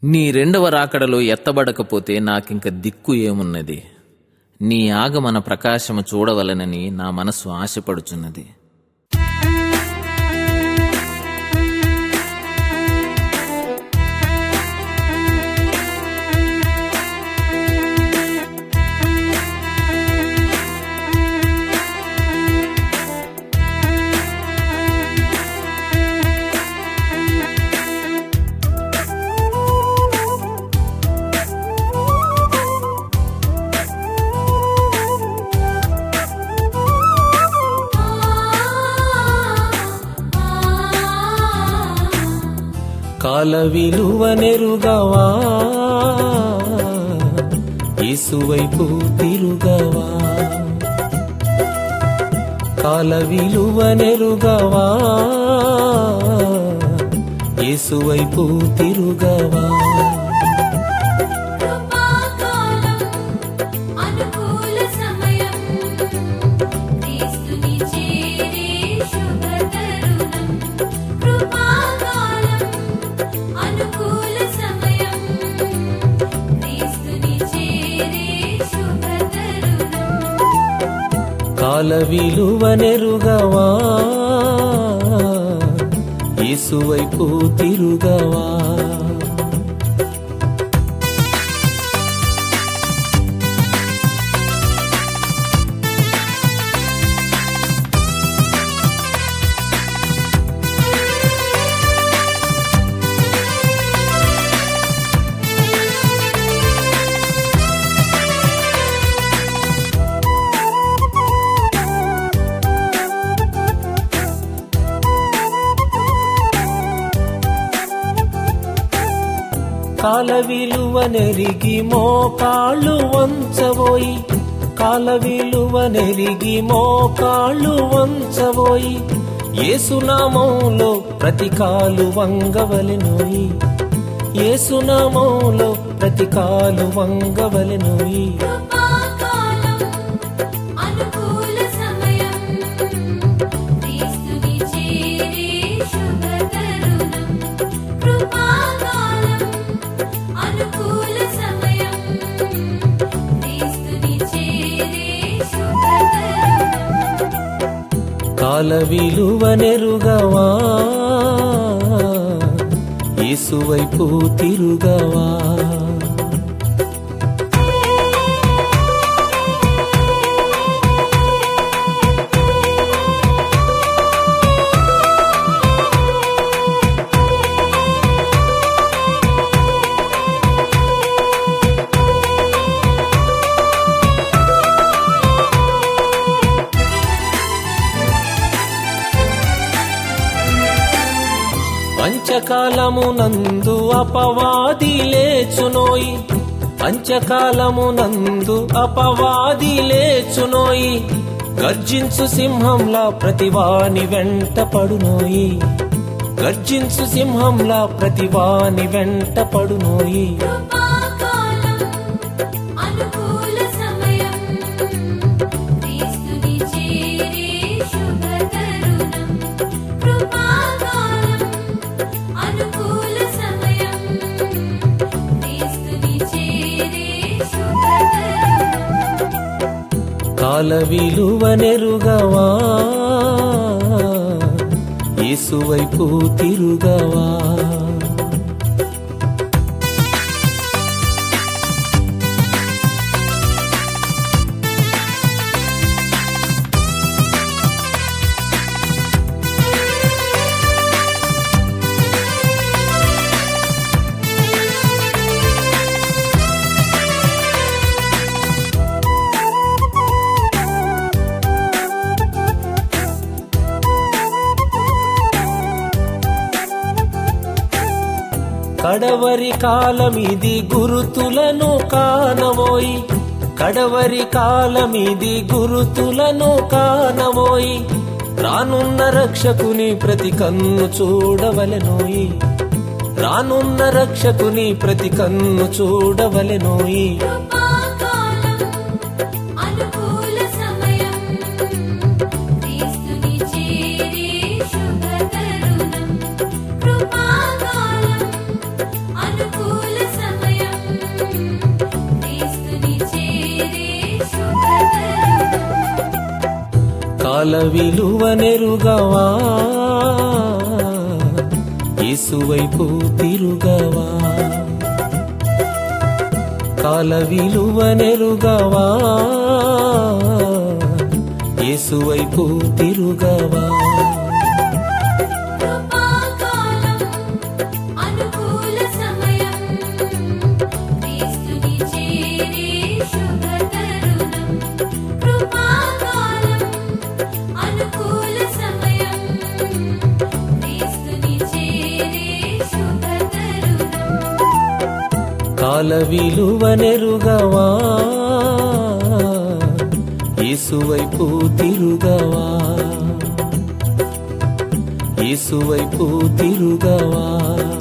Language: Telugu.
నీ రెండవ రాకడలో ఎత్తబడకపోతే నాకింక దిక్కు ఏమున్నది నీ ఆగమన ప్రకాశము చూడవలనని నా మనస్సు ఆశపడుచున్నది కాల విలువ నెరుగవా యేసువైపు తిరుగవా కాల విలువ నెరుగవా యేసువైపు తిరుగవా కృపాకాలం అనుకూల సమయం క్రీస్తుని చేరే శుభ తరుణం కృపాకాలం అనుకూల సమయం క్రీస్తుని చేరే శుభ తరుణం కాల విలువ నెరుగవా యేసువైపు తిరుగవా కాల విలువ నెరిగి మోకాళ్ళు వంచబోయి కాల విలువ నెరిగి మోకాళ్ళు వంచబోయి ఏసునామంలో ప్రతి కాలు వంగవలెనోయి ఏసునామంలో ప్రతి కాలు వంగవలెనోయి కృపాకాలం అనుకూల సమయం క్రీస్తుని చేరే శుభ తరుణం కృపాకాలం అనుకూల సమయం క్రీస్తుని చేరే శుభ తరుణం కాల విలువ నెరుగవా యేసువైపు తిరుగవా అంచకాలమునందు అపవాది లేచునోయి అంచకాలమునందు అపవాది లేచునోయి గర్జించు సింహంలా ప్రతివాని వెంట పడునోయి గర్జించు సింహంలా ప్రతివాని వెంట పడునోయి కృపాకాలం అనుకూల సమయం క్రీస్తుని చేరే శుభ తరుణం కృపాకాలం అనుకూల సమయం క్రీస్తుని చేరే శుభ తరుణం కాల విలువ నెరుగవా యేసువైపు తిరుగవా కడవరి కాలమిది గురుతులను కానవోయి కడవరి కాలమిది గురుతులను కానవోయి రానున్న రక్షకుని ప్రతి కన్ను చూడవలెనోయి రానున్న రక్షకుని ప్రతి కన్ను చూడవలెనోయి కృపాకాలం అనుకూల సమయం క్రీస్తుని చేరే శుభ తరుణం కృపాకాలం అనుకూల కాల విలువ నెరుగవా యేసువైపు తిరుగవా కాల విలువ నెరుగవా యేసువైపు తిరుగవా కృపాకాలం అనుకూల సమయం క్రీస్తుని చేరే శుభ తరుణం కృపాకాలం అనుకూల సమయం క్రీస్తుని చేరే శుభ తరుణం కాల విలువ నెరుగవా యేసువైపు తిరుగవా యేసువైపు తిరుగవా